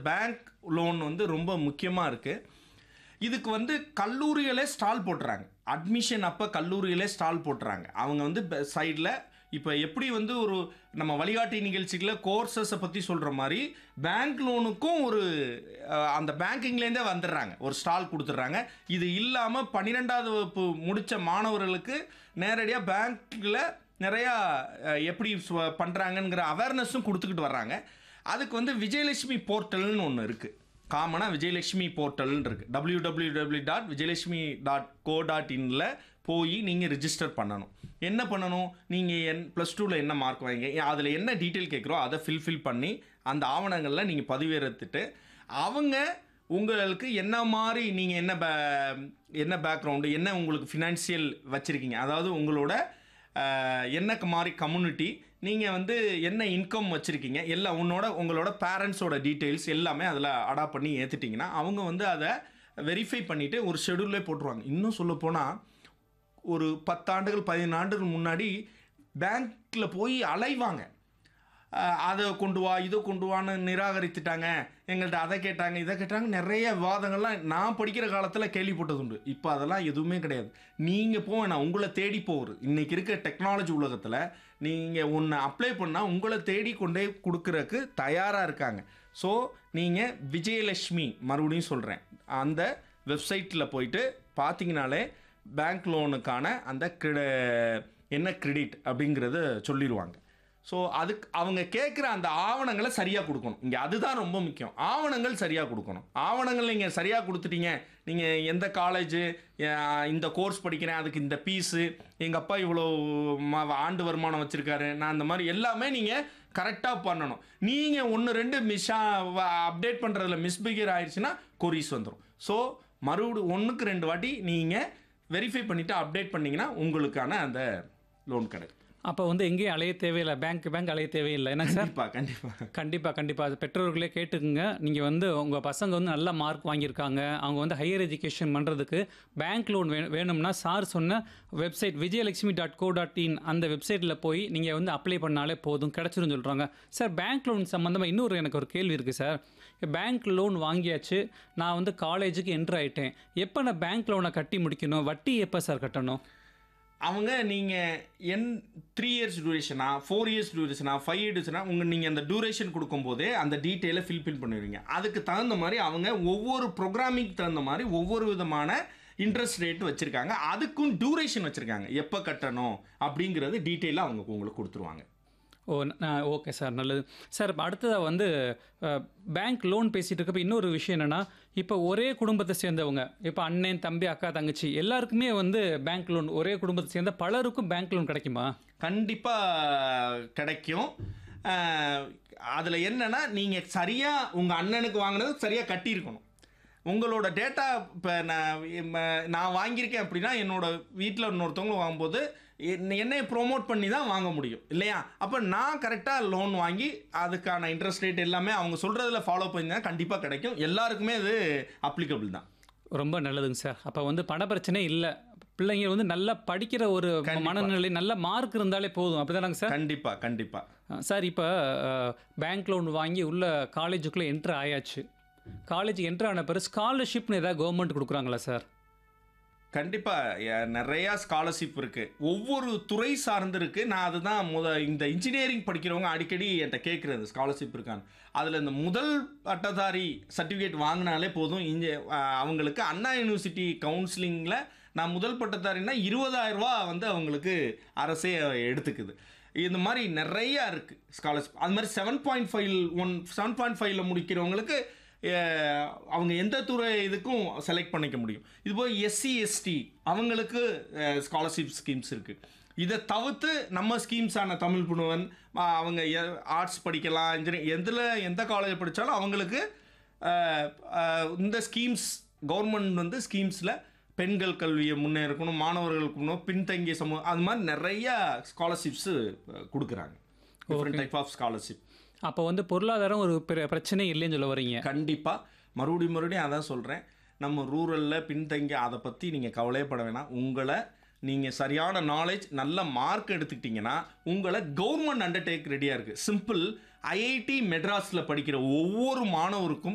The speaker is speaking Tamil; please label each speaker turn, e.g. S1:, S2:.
S1: பேங்க் லோன் வந்து ரொம்ப முக்கியமாக இருக்குது இதுக்கு வந்து கல்லூரிகளே ஸ்டால் போட்டுறாங்க அட்மிஷன் அப்போ கல்லூரிகளே ஸ்டால் போட்டுறாங்க அவங்க வந்து சைடில் இப்போ எப்படி வந்து ஒரு நம்ம வழிகாட்டி நிகழ்ச்சிகளை கோர்சஸை பற்றி சொல்கிற மாதிரி பேங்க் லோனுக்கும் ஒரு அஹ், அந்த பேங்கிங்லேருந்தே வந்துடுறாங்க ஒரு ஸ்டால் கொடுத்துட்றாங்க இது இல்லாமல் பன்னிரெண்டாவது வகுப்பு முடித்த மாணவர்களுக்கு நேரடியாக பேங்க்கில் நிறையா அஹ், எப்படி பண்ணுறாங்கங்கிற அவேர்னஸும் கொடுத்துக்கிட்டு வர்றாங்க அதுக்கு வந்து விஜயலட்சுமி போர்ட்டல்னு ஒன்று இருக்குது காமனாக விஜயலட்சுமி போர்ட்டல்னு இருக்குது W W W dot Vijayalakshmi dot co dot இனில் போய் நீங்கள் ரிஜிஸ்டர் பண்ணணும் என்ன பண்ணணும் நீங்கள் என் ப்ளஸ் டூவில் என்ன மார்க் வாங்க அதில் என்ன டீட்டெயில் கேட்குறோ அதை ஃபில்ஃபில் பண்ணி அந்த ஆவணங்களில் நீங்கள் பதிவேறத்துட்டு அவங்க உங்களுக்கு என்ன மாதிரி நீங்கள் என்ன பே என்ன பேக்ரவுண்டு என்ன உங்களுக்கு ஃபினான்ஷியல் வச்சுருக்கீங்க அதாவது உங்களோட அஹ், என்ன க- மாதிரி கம்யூனிட்டி நீங்கள் வந்து என்ன இன்கம் வச்சுருக்கீங்க எல்லாம் உன்னோட உங்களோட பேரண்ட்ஸோட டீட்டெயில்ஸ் எல்லாமே அதில் அடாப்ட் பண்ணி ஏற்றுட்டிங்கன்னா அவங்க வந்து அதை வெரிஃபை பண்ணிவிட்டு ஒரு ஷெடியூல்லே போட்டுருவாங்க இன்னும் சொல்ல போனால் ஒரு பத்தாண்டுகள் பதினேழு ஆண்டுகள் முன்னாடி பேங்க்கில் போய் அலைவாங்க அஹ், அதை கொண்டு வா இதை கொண்டு வான்னு நிராகரித்துட்டாங்க எங்கள்கிட்ட அதை கேட்டாங்க இதை கேட்டாங்க நிறைய விவாதங்கள்லாம் நான் படிக்கிற காலத்தில் கேள்விப்பட்டது உண்டு இப்போ அதெல்லாம் எதுவுமே கிடையாது நீங்கள் போக வேணாம் உங்களை தேடி போகுது இன்றைக்கி இருக்க டெக்னாலஜி உலகத்தில் நீங்கள் ஒன்று அப்ளை பண்ணால் உங்களை தேடி கொண்டே கொடுக்குறக்கு தயாராக இருக்காங்க ஸோ நீங்கள் விஜயலட்சுமி மறுபடியும் சொல்கிறேன் அந்த வெப்சைட்டில் போயிட்டு பார்த்தீங்கனாலே பேங்க் லோனுக்கான அந்த கிரெ என்ன கிரெடிட் அப்படிங்கிறத சொல்லிடுவாங்க ஸோ அதுக்கு அவங்க கேட்குற அந்த ஆவணங்களை சரியாக கொடுக்கணும் இங்கே அதுதான் ரொம்ப முக்கியம் ஆவணங்கள் சரியாக கொடுக்கணும் ஆவணங்கள் நீங்கள் சரியாக கொடுத்துட்டீங்க நீங்கள் எந்த காலேஜு இந்த கோர்ஸ் படிக்கிறேன் அதுக்கு இந்த ஃபீஸு எங்கள் அப்பா இவ்வளோ ம- ஆண்டு வருமானம் வச்சுருக்காரு நான் அந்த மாதிரி எல்லாமே நீங்கள் கரெக்டாக பண்ணணும் நீங்கள் ஒன்று ரெண்டு மிஸ்ஸா அப்டேட் பண்ணுறதுல மிஸ்பிகர் ஆயிடுச்சுன்னா கொரிஸ் வந்துடும் ஸோ மறுபடி ஒன்றுக்கு ரெண்டு வாட்டி நீங்கள் வெரிஃபை பண்ணிவிட்டு அப்டேட் பண்ணிங்கன்னா உங்களுக்கான அந்த லோன் கிடைக்கும்
S2: அப்போ வந்து எங்கேயும் அலைய தேவையில்லை பேங்க் பேங்க் அலைய தேவையில்லை என்னங்க சார்
S1: கண்டிப்பாக கண்டிப்பாக
S2: கண்டிப்பாக கண்டிப்பாக அது பெற்றோர்களே கேட்டுக்குங்க நீங்கள் வந்து உங்கள் பசங்க வந்து நல்ல மார்க் வாங்கியிருக்காங்க அவங்க வந்து ஹையர் எஜுகேஷன் பண்ணுறதுக்கு பேங்க் லோன் வே வேணும்னா சார் சொன்ன website Vijayalakshmi dot co dot in அந்த வெப்சைட்டில் போய் நீங்கள் வந்து அப்ளை பண்ணாலே போதும் கிடச்சிரும் சொல்கிறாங்க சார் பேங்க் லோன் சம்மந்தமாக இன்னொரு எனக்கு ஒரு கேள்வி இருக்குது சார் பேங்க் லோன் வாங்கியாச்சு நான் வந்து காலேஜுக்கு என்ட்ரு ஆகிட்டேன் எப்போ நான் பேங்க் லோனை கட்டி முடிக்கணும் வட்டி எப்போ சார் கட்டணும்
S1: அவங்க நீங்கள் என் த்ரீ இயர்ஸ் டியூரேஷனா ஃபோர் இயர்ஸ் டியூரேஷனா ஃபைவ் இயர்ஸ்னா உங்கள் நீங்கள் அந்த டியூரேஷன் கொடுக்கும்போதே அந்த டீட்டெயிலை ஃபில்ஃபில் பண்ணுவீங்க அதுக்கு தகுந்த மாதிரி அவங்க ஒவ்வொரு ப்ரோக்ராமிங் தகுந்த மாதிரி ஒவ்வொரு விதமான இன்ட்ரெஸ்ட் ரேட் வச்சுருக்காங்க அதுக்கும் டியூரேஷன் வச்சுருக்காங்க எப்போ கட்டணும் அப்படிங்கிறது டீட்டெயிலாக அவங்க உங்களுக்கு கொடுத்துருவாங்க
S2: ஓ ஓகே சார் நல்லது சார் இப்போ அடுத்ததாக வந்து பேங்க் லோன் பேசிகிட்டு இருக்கப்ப இன்னொரு விஷயம் என்னென்னா இப்போ ஒரே குடும்பத்தை சேர்ந்தவங்க இப்போ அண்ணன் தம்பி அக்கா தங்கச்சி எல்லாருக்குமே வந்து பேங்க் லோன் ஒரே குடும்பத்தை சேர்ந்த பலருக்கும் பேங்க் லோன் கிடைக்குமா
S1: கண்டிப்பாக கிடைக்கும் அதில் என்னன்னா நீங்கள் சரியாக உங்கள் அண்ணனுக்கு வாங்கினது சரியாக கட்டியிருக்கணும் உங்களோட டேட்டா இப்போ நான் ம- நான் வாங்கியிருக்கேன் அப்படின்னா என்னோட வீட்டில் இன்னொருத்தவங்க வாங்கும்போது என்ன- என்னை ப்ரோமோட் பண்ணி தான் வாங்க முடியும் இல்லையா அப்போ நான் கரெக்டாக லோன் வாங்கி அதுக்கான இன்ட்ரெஸ்ட் ரேட் எல்லாமே அவங்க சொல்கிறதுல ஃபாலோ பண்ணி தான் கண்டிப்பாக கிடைக்கும் எல்லாருக்குமே அது அப்ளிகபிள் தான்
S2: ரொம்ப நல்லதுங்க சார் அப்போ வந்து பண பிரச்சனை இல்லை பிள்ளைங்க வந்து நல்லா படிக்கிற ஒரு மனநிலை நல்ல மார்க் இருந்தாலே போதும் அப்படிதானங்க சார்
S1: கண்டிப்பாக கண்டிப்பாக
S2: சார் இப்போ பேங்க் லோன் வாங்கி உள்ள காலேஜுக்குள்ளே என்ட்ரு ஆயாச்சு காலேஜ் என்ட்ரு ஆன பிறகு ஸ்காலர்ஷிப்னு ஏதாவது கவர்மெண்ட் கொடுக்குறாங்களா சார்
S1: கண்டிப்பாக நிறையா ஸ்காலர்ஷிப் இருக்குது ஒவ்வொரு துறை சார்ந்து இருக்குது நான் அதுதான் முத இந்த இன்ஜினியரிங் படிக்கிறவங்க அடிக்கடி என்கிட்ட கேட்குறது ஸ்காலர்ஷிப் இருக்கான்னு அதில் இந்த முதல் பட்டதாரி சர்டிஃபிகேட் வாங்கினாலே போதும் இங்கே அவங்களுக்கு அண்ணா யூனிவர்சிட்டி கவுன்சிலிங்கில் நான் முதல் பட்டதாரின்னா இருபதாயிரம் ரூபா வந்து அவங்களுக்கு அரசே எடுத்துக்குது இந்த மாதிரி நிறையா இருக்குது ஸ்காலர்ஷிப் அது மாதிரி seven point five one seven point ஃபைவ்ல முடிக்கிறவங்களுக்கு அஹ், அவங்க எந்த துறை இதுக்கும் செலக்ட் பண்ணிக்க முடியும் இது போய் எஸ்சி எஸ்டி அவங்களுக்கு ஸ்காலர்ஷிப் ஸ்கீம்ஸ் இருக்குது இதை தவிர்த்து நம்ம ஸ்கீம்ஸான தமிழ் புணுவன் அஹ், அவங்க ஆர்ட்ஸ் படிக்கலாம் இன்ஜினியரிங் எதில் எந்த காலேஜ் படித்தாலும் அவங்களுக்கு அஹ், அஹ், இந்த ஸ்கீம்ஸ் கவர்மெண்ட் வந்து ஸ்கீம்ஸில் பெண்கள் கல்வியை முன்னேறக்கணும் மாணவர்களுக்கு முன்னே பின்தங்கிய சமூகம் அது மாதிரி நிறைய ஸ்காலர்ஷிப்ஸு கொடுக்குறாங்க டிஃப்ரெண்ட் டைப் ஆஃப் ஸ்காலர்ஷிப்
S2: அப்போ வந்து பொருளாதாரம் ஒரு பிர- பிரச்சனை இல்லைன்னு சொல்ல வரீங்க
S1: கண்டிப்பாக மறுபடியும் மறுபடியும் அதான் சொல்கிறேன் நம்ம ரூரலில் பின்தங்கி அதை பற்றி நீங்கள் கவலையப்பட வேணாம் உங்களை நீங்கள் சரியான நாலேஜ் நல்ல மார்க் எடுத்துக்கிட்டிங்கன்னா உங்களை கவர்மெண்ட் அண்டர்டேக் ரெடியாக இருக்குது சிம்பிள் ஐஐடி மெட்ராஸில் படிக்கிற ஒவ்வொரு மாணவருக்கும்